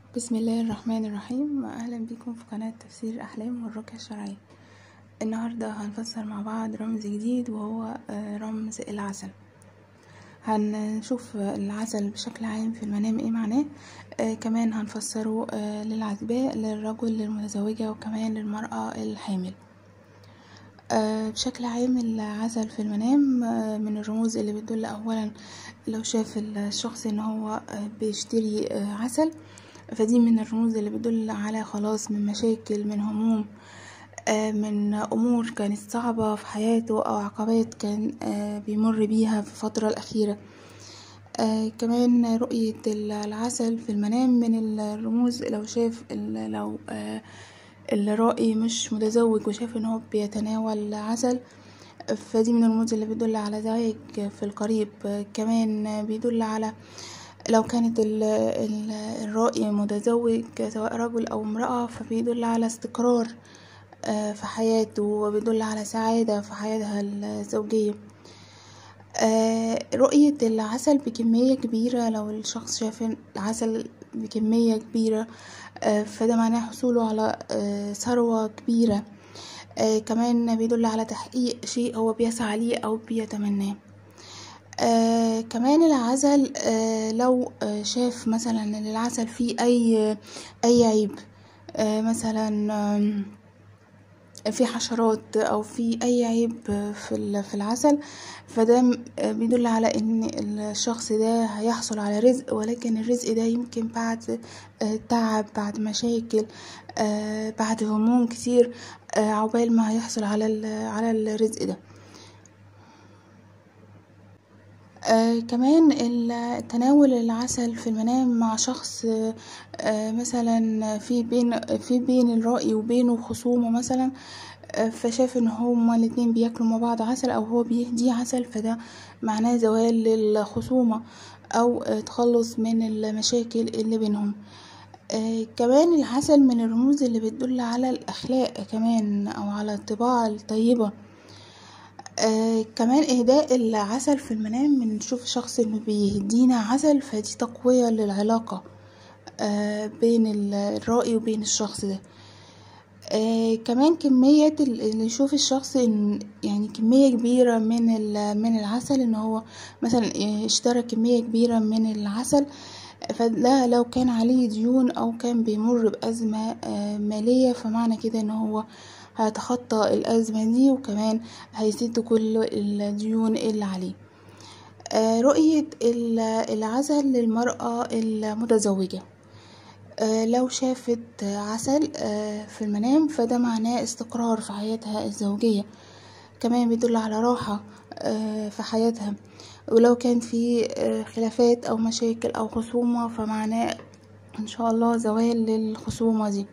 بسم الله الرحمن الرحيم اهلا بكم في قناة تفسير الاحلام والرقية الشرعية النهاردة هنفسر مع بعض رمز جديد وهو آه، رمز العسل هنشوف العسل بشكل عام في المنام ايه معناه آه كمان هنفسره آه للعزباء للرجل للمتزوجة وكمان للمرأة الحامل آه بشكل عام العسل في المنام آه من الرموز اللي بتدل اولا لو شاف الشخص ان هو آه بيشتري آه عسل فدي من الرموز اللي بتدل على خلاص من مشاكل من هموم آه من امور كانت صعبة في حياته او عقبات كان آه بيمر بيها في الفترة الاخيرة آه كمان رؤية العسل في المنام من الرموز لو شاف ال- لو آه الرائي مش متزوج وشاف ان هو بيتناول عسل فدي من الرموز اللي بتدل على زواج في القريب آه كمان بيدل على لو كانت ال- ال- الرائي متزوج سواء رجل أو امرأة فبيدل على استقرار آه، في حياته وبيدل على سعادة في حياتها الزوجية آه، رؤية العسل بكمية كبيرة لو الشخص شاف العسل بكمية كبيرة آه، فده معناه حصوله على آه، ثروة كبيرة آه، كمان بيدل على تحقيق شيء هو بيسعى ليه أو بيتمناه آه كمان العسل آه لو آه شاف مثلا ان العسل فيه اي اي عيب آه مثلا آم، في حشرات او في اي عيب في ال- في العسل فده م- آه، بيدل على ان الشخص ده هيحصل على رزق ولكن الرزق ده يمكن بعد آه، تعب بعد مشاكل آه، بعد هموم كتير آه، عقبال ما هيحصل على ال- على الرزق ده آه كمان ال- تناول العسل في المنام مع شخص آه آه، مثلا في بين في بين الرائي وبينه خصومة مثلا آه، فشاف ان هما الاتنين بياكلوا مع بعض عسل او هو بيهديه عسل فده معناه زوال للخصومة او آه، تخلص من المشاكل اللي بينهم آه كمان العسل من الرموز اللي بتدل على الأخلاق كمان أو على الطباع الطيبة آه كمان إهداء العسل في المنام بنشوف شخص إنه بيهدينا عسل فدي تقوية للعلاقة آه بين ال- الرائي وبين الشخص ده آه كمان كمية ال- اللي يشوف الشخص إن يعني كمية كبيرة من ال- من العسل إن هو مثلا اشترى كمية كبيرة من العسل فده لو كان عليه ديون أو كان بيمر بأزمة آه، مالية فمعنى كده إن هو هيتخطى الأزمة دي وكمان هيسد كل الديون اللي عليه آه، رؤية ال- العسل للمرأة المتزوجة آه، لو شافت عسل آه، في المنام فده معناه استقرار في حياتها الزوجية كمان بيدل على راحة آه، في حياتها ولو كان في آه، خلافات أو مشاكل أو خصومة فمعناه إن شاء الله زوال للخصومة دي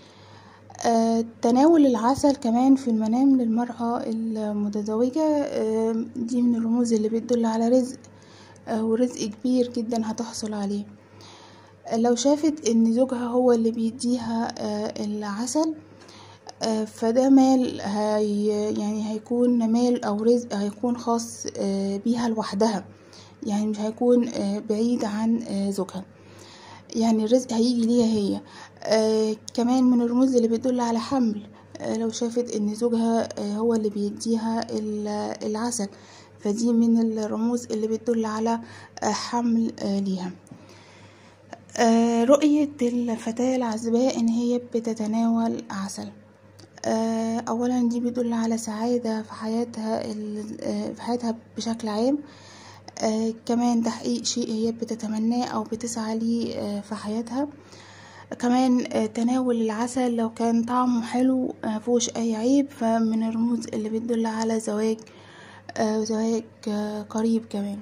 آه، تناول العسل كمان في المنام للمرأة المتزوجة آه، دي من الرموز اللي بتدل على رزق آه، ورزق كبير جدا هتحصل عليه لو شافت ان زوجها هو اللي بيديها آه، العسل آه، فده مال هي يعني هيكون مال او رزق هيكون خاص آه، بيها لوحدها يعني مش هيكون آه، بعيد عن آه، زوجها يعني الرزق هيجي ليها هي آه كمان من الرموز اللي بتدل على حمل آه لو شافت ان زوجها آه هو اللي بيديها ال- العسل فدي من الرموز اللي بتدل على آه حمل آه ليها آه رؤية الفتاة العزباء ان هي بتتناول عسل آه اولا دي بتدل على سعادة في حياتها ال- آه في حياتها بشكل عام آه كمان تحقيق شيء هي بتتمناه او بتسعى ليه آه في حياتها كمان آه تناول العسل لو كان طعمه حلو آه مفيهوش اي عيب فمن الرموز اللي بتدل على زواج آه زواج آه قريب كمان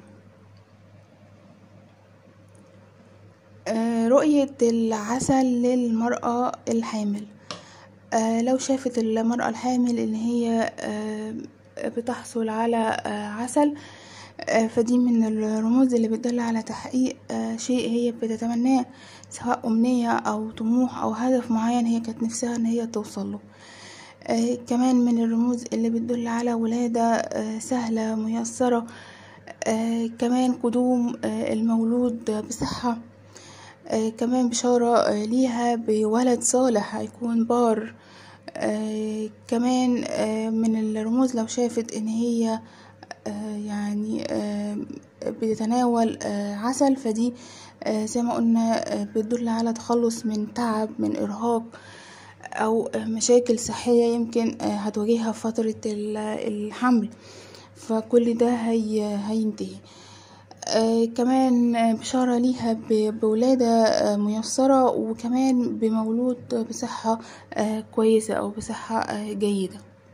آه رؤية العسل للمرأة الحامل آه لو شافت المرأة الحامل ان هي آه بتحصل على آه عسل آه فدي من الرموز اللي بتدل على تحقيق آه شيء هي بتتمناه سواء أمنية أو طموح أو هدف معين هي كانت نفسها ان هي توصله آه كمان من الرموز اللي بتدل على ولادة آه سهلة ميسرة آه كمان قدوم آه المولود بصحة آه كمان بشارة آه ليها بولد صالح هيكون بار آه كمان آه من الرموز لو شافت ان هي آه يعني آه بتتناول آه عسل فدي آه زي ما قلنا آه بتدل على تخلص من تعب من ارهاق او مشاكل صحية يمكن آه هتواجهها في فترة الحمل فكل ده هي هينتهي آه كمان بشارة ليها بولادة آه ميسرة وكمان بمولود بصحة آه كويسة أو بصحة آه جيدة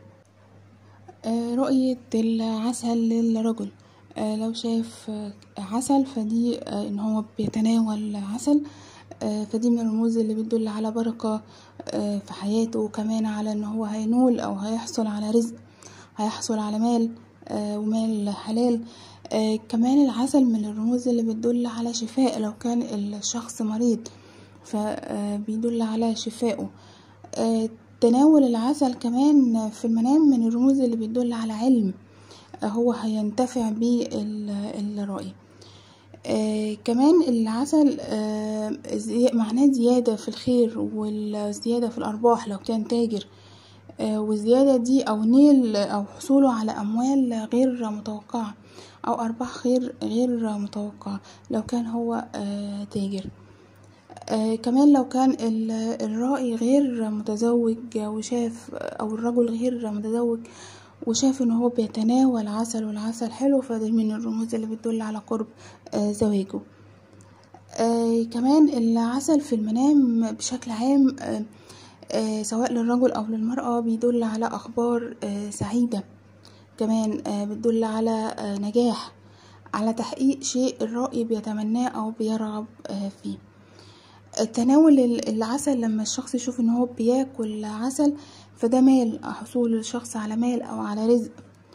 آه رؤية العسل للرجل آه لو شاف آه عسل فدي آه ان هو بيتناول عسل آه فدي من الرموز اللي بتدل على بركة آه في حياته وكمان على ان هو هينول او هيحصل على رزق هيحصل على مال آه ومال حلال آه كمان العسل من الرموز اللي بتدل على شفاء لو كان الشخص مريض فبيدل على شفائه آه تناول العسل كمان في المنام من الرموز اللي بتدل على علم آه هو هينتفع بيه الرأي آه كمان العسل آه زي معناه زيادة في الخير والزيادة في الأرباح لو كان تاجر آه والزيادة دي أو نيل أو حصوله على أموال غير متوقعة أو أرباح غير غير متوقعة لو كان هو آه تاجر آه كمان لو كان الرائي غير متزوج وشاف أو الرجل غير متزوج وشاف ان هو بيتناول عسل والعسل حلو فدي من الرموز اللي بتدل على قرب آه زواجه آه كمان العسل في المنام بشكل عام آه آه سواء للرجل او للمرأة بيدل على اخبار آه سعيدة كمان آه بتدل على آه نجاح على تحقيق شيء الرائي بيتمناه او بيرغب آه فيه تناول العسل لما الشخص يشوف ان هو بياكل عسل فده مال حصول الشخص على مال او على رزق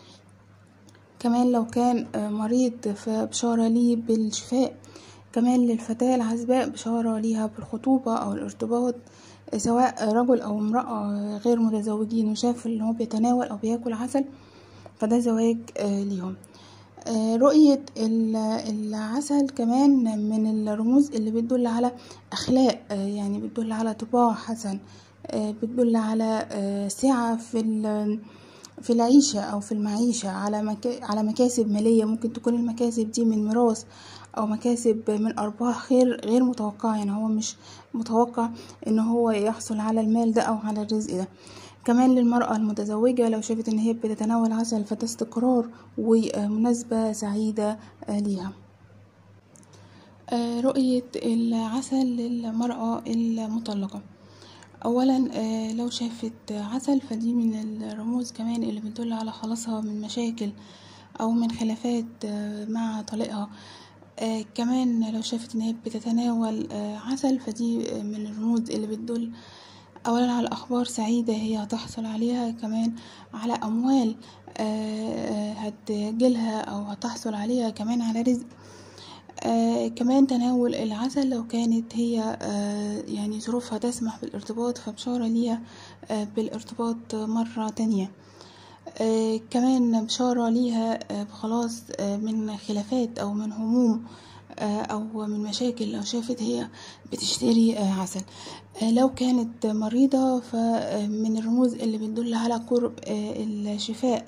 كمان لو كان مريض فبشارة ليه بالشفاء كمان للفتاة العزباء بشارة ليها بالخطوبة او الارتباط سواء رجل او امرأة غير متزوجين وشاف ان هو بيتناول او بياكل عسل فده زواج ليهم رؤية العسل كمان من الرموز اللي بتدل على أخلاق يعني بتدل على طباع حسن بتدل على سعة في في العيشة أو في المعيشة على مكا على مكاسب مالية ممكن تكون المكاسب دي من ميراث أو مكاسب من أرباح غير غير متوقعة يعني هو مش متوقع إن هو يحصل على المال ده أو على الرزق ده كمان للمرأة المتزوجة لو شافت ان هي بتتناول عسل فده استقرار ومناسبة سعيدة ليها رؤية العسل للمرأة المطلقة اولا لو شافت عسل فدي من الرموز كمان اللي بتدل على خلاصها من مشاكل او من خلافات مع طليقها كمان لو شافت ان هي بتتناول عسل فدي من الرموز اللي بتدل اولا على اخبار سعيده هي هتحصل عليها كمان على اموال هتجيلها او هتحصل عليها كمان على رزق آه كمان تناول العسل لو كانت هي آه يعني ظروفها تسمح بالارتباط فبشارة ليها آه بالارتباط مرة تانية آه كمان بشارة ليها آه بخلاص آه من خلافات أو من هموم أو من مشاكل لو شافت هي بتشتري عسل لو كانت مريضة فمن الرموز اللي بتدل على قرب الشفاء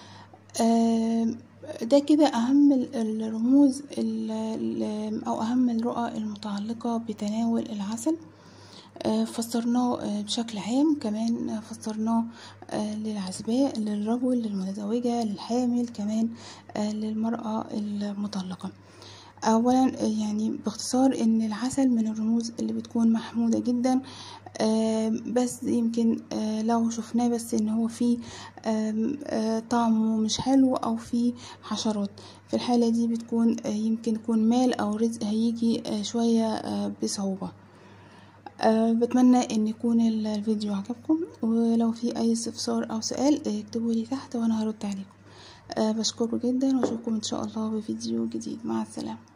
ده كده أهم الرموز أو أهم الرؤى المتعلقة بتناول العسل فسرناه بشكل عام كمان فسرناه للعزباء للرجل للمتزوجة للحامل كمان للمرأة المطلقة اولا يعني باختصار ان العسل من الرموز اللي بتكون محموده جدا بس يمكن لو شفناه بس ان هو فيه طعمه مش حلو او فيه حشرات في الحاله دي بتكون يمكن يكون مال او رزق هيجي شويه بصعوبه بتمنى ان يكون الفيديو عجبكم ولو في اي استفسار او سؤال اكتبوا لي تحت وانا هرد عليكم بشكركم جدا واشوفكم ان شاء الله بفيديو جديد مع السلامه